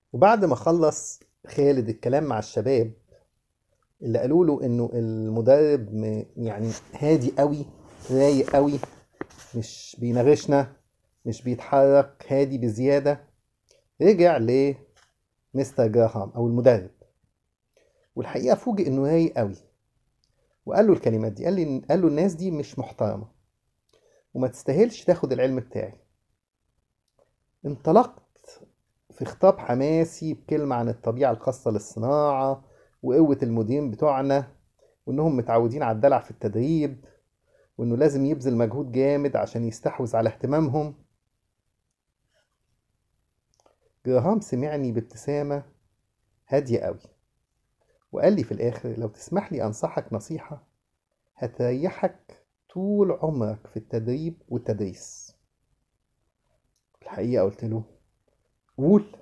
وبعد ما خلص خالد الكلام مع الشباب اللي قالوا له انه المدرب م- يعني هادي قوي رايق قوي مش بيناغشنا مش بيتحرك هادي بزيادة رجع لمستر جراهام او المدرب والحقيقة فوجئ انه رايق قوي وقال له الكلمات دي قال لي قال له الناس دي مش محترمة وما تستاهلش تاخد العلم بتاعي انطلقت في خطاب حماسي بكلمة عن الطبيعة الخاصة للصناعة وقوة المديرين بتوعنا وإنهم متعودين على الدلع في التدريب وإنه لازم يبذل مجهود جامد عشان يستحوذ على اهتمامهم جراهام سمعني بابتسامة هادية قوي وقال لي في الآخر لو تسمح لي أنصحك نصيحة هتريحك طول عمرك في التدريب والتدريس الحقيقة قلت له قول